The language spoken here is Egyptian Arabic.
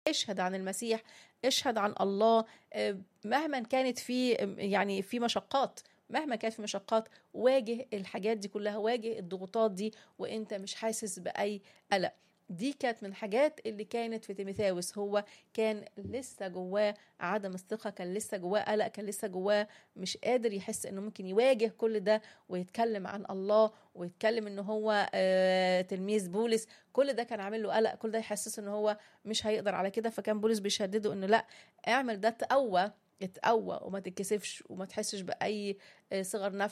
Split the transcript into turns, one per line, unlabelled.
اشهد عن المسيح اشهد عن الله مهما كانت في يعني في مشقات مهما كانت في مشقات واجه الحاجات دي كلها واجه الضغوطات دي وانت مش حاسس باي قلق دي كانت من الحاجات اللي كانت في تيميثاوس هو كان لسه جواه عدم الثقة كان لسه جواه قلق كان لسه جواه مش قادر يحس انه ممكن يواجه كل ده ويتكلم عن الله ويتكلم انه هو آه تلميذ بولس كل ده كان عامل له قلق كل ده يحسس انه هو مش هيقدر على كده فكان بولس بيشدده انه لا اعمل ده تقوى اتقوى وما تتكسفش وما تحسش باي صغر نفس